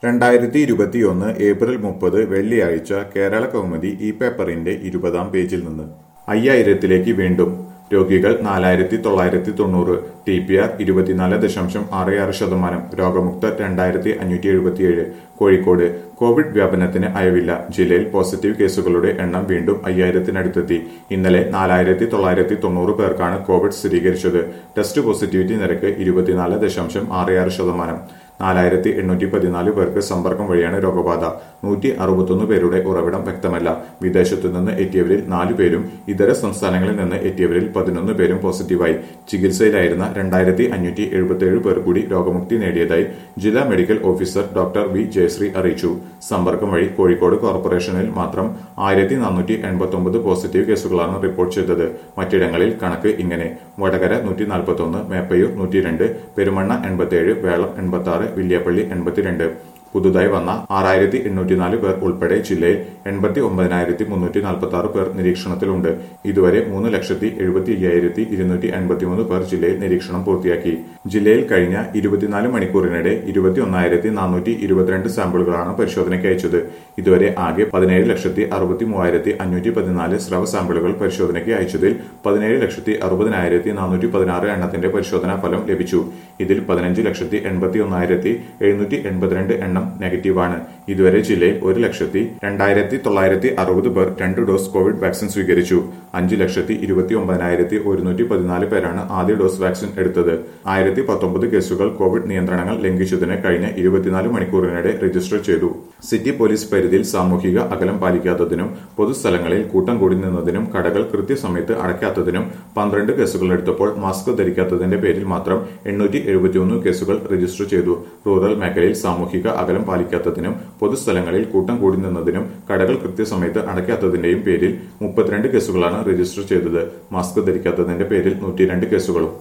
രണ്ടായിരത്തി ഇരുപത്തിയൊന്ന് ഏപ്രിൽ മുപ്പത് വെള്ളിയാഴ്ച കേരള കൗമുദി ഈ പേപ്പറിന്റെ ഇരുപതാം പേജിൽ നിന്ന് അയ്യായിരത്തിലേക്ക് വീണ്ടും രോഗികൾ നാലായിരത്തി തൊള്ളായിരത്തി തൊണ്ണൂറ് ടി പി ആർ ഇരുപത്തിനാല് ദശാംശം ആറ് ആറ് ശതമാനം രോഗമുക്തർ രണ്ടായിരത്തി അഞ്ഞൂറ്റി എഴുപത്തിയേഴ് കോഴിക്കോട് കോവിഡ് വ്യാപനത്തിന് അയവില്ല ജില്ലയിൽ പോസിറ്റീവ് കേസുകളുടെ എണ്ണം വീണ്ടും അയ്യായിരത്തിനടുത്തെത്തി ഇന്നലെ നാലായിരത്തി തൊള്ളായിരത്തി തൊണ്ണൂറ് പേർക്കാണ് കോവിഡ് സ്ഥിരീകരിച്ചത് ടെസ്റ്റ് പോസിറ്റിവിറ്റി നിരക്ക് ഇരുപത്തിനാല് ദശാംശം ആറ് ആറ് ശതമാനം നാലായിരത്തി എണ്ണൂറ്റി പതിനാല് പേർക്ക് സമ്പർക്കം വഴിയാണ് രോഗബാധ നൂറ്റി അറുപത്തൊന്ന് പേരുടെ ഉറവിടം വ്യക്തമല്ല വിദേശത്തു നിന്ന് എത്തിയവരിൽ നാലു പേരും ഇതര സംസ്ഥാനങ്ങളിൽ നിന്ന് എത്തിയവരിൽ പതിനൊന്ന് പേരും പോസിറ്റീവായി ചികിത്സയിലായിരുന്ന രണ്ടായിരത്തി അഞ്ഞൂറ്റി എഴുപത്തിയേഴ് പേർ കൂടി രോഗമുക്തി നേടിയതായി ജില്ലാ medical officer doctor V Jayasree അറിയിച്ചു സമ്പർക്കം വഴി കോഴിക്കോട് കോർപ്പറേഷനിൽ മാത്രം ആയിരത്തി നാനൂറ്റി എൺപത്തി ഒമ്പത് പോസിറ്റീവ് കേസുകളാണ് റിപ്പോർട്ട് ചെയ്തത് മറ്റിടങ്ങളിൽ കണക്ക് ഇങ്ങനെ വടകര നൂറ്റി നാൽപ്പത്തി ഒന്ന് മേപ്പയൂർ നൂറ്റി രണ്ട് പെരുമണ്ണ എൺപത്തിയേഴ് വേളം എൺപത്തി ആറ് വില്യാപ്പള്ളി എൺപത്തിരണ്ട് പുതുതായി വന്ന ആറായിരത്തി എണ്ണൂറ്റിനാല് പേർ ഉൾപ്പെടെ ജില്ലയിൽ എൺപത്തി ഒമ്പതിനായിരത്തി മുന്നൂറ്റി നാൽപ്പത്തി ആറ് പേർ നിരീക്ഷണത്തിലുണ്ട് ഇതുവരെ മൂന്ന് ലക്ഷത്തി എഴുപത്തി അയ്യായിരത്തി ഇരുന്നൂറ്റി അൻപത്തിമൂന്ന് പേർ ജില്ലയിൽ നിരീക്ഷണം പൂർത്തിയാക്കി ജില്ലയിൽ കഴിഞ്ഞ ഇരുപത്തിനാല് മണിക്കൂറിനിടെ ഇരുപത്തി ഒന്നായിരത്തി നാനൂറ്റി ഇരുപത്തിരണ്ട് സാമ്പിളുകളാണ് പരിശോധനയ്ക്ക് അയച്ചത് ഇതുവരെ ആകെ പതിനേഴ് ലക്ഷത്തി അറുപത്തി മൂവായിരത്തി അഞ്ഞൂറ്റി പതിനാല് സ്രവ സാമ്പിളുകൾ പരിശോധനയ്ക്ക് അയച്ചതിൽ പതിനേഴ് ലക്ഷത്തി അറുപതിനായിരത്തി നാനൂറ്റി പതിനാറ് എണ്ണത്തിന്റെ പരിശോധനാ ഫലം ലഭിച്ചു ഇതിൽ പതിനഞ്ച് ലക്ഷത്തി എൺപത്തി ഒന്നായിരത്തി എഴുന്നൂറ്റി എൺപത്തിരണ്ട് എണ്ണം നെഗറ്റീവാണ് ഇതുവരെ ജില്ലയിൽ ഒരു ലക്ഷത്തി രണ്ടായിരത്തി തൊള്ളായിരത്തി അറുപത് പേർ രണ്ട് ഡോസ് കോവിഡ് വാക്സിൻ സ്വീകരിച്ചു അഞ്ച് ലക്ഷത്തി ഇരുപത്തി ഒമ്പതിനായിരത്തി ഒരുന്നൂറ്റി പതിനാല് പേരാണ് ആദ്യ ഡോസ് വാക്സിൻ എടുത്തത് ആയിരത്തി പത്തൊമ്പത് കേസുകൾ കോവിഡ് നിയന്ത്രണങ്ങൾ ലംഘിച്ചതിന് കഴിഞ്ഞ ഇരുപത്തിനാല് മണിക്കൂറിനിടെ രജിസ്റ്റർ ചെയ്തു സിറ്റി പോലീസ് പരിധിയിൽ സാമൂഹിക അകലം പാലിക്കാത്തതിനും പൊതുസ്ഥലങ്ങളിൽ കൂട്ടം കൂടി നിന്നതിനും കടകൾ കൃത്യസമയത്ത് അടയ്ക്കാത്തതിനും പന്ത്രണ്ട് കേസുകൾ എടുത്തപ്പോൾ മാസ്ക് ധരിക്കാത്തതിന്റെ പേരിൽ മാത്രം എണ്ണൂറ്റി എഴുപത്തിയൊന്ന് കേസുകൾ രജിസ്റ്റർ ചെയ്തു റൂറൽ മേഖലയിൽ സാമൂഹിക അകലം പാലിക്കാത്തതിനും പൊതുസ്ഥലങ്ങളിൽ കൂട്ടം കൂടി നിന്നതിനും കടകൾ കൃത്യസമയത്ത് അടയ്ക്കാത്തതിന്റെയും പേരിൽ മുപ്പത്തിരണ്ട് കേസുകളാണ് രജിസ്റ്റർ ചെയ്തത് മാസ്ക് ധരിക്കാത്തതിന്റെ പേരിൽ നൂറ്റിരണ്ട് കേസുകളും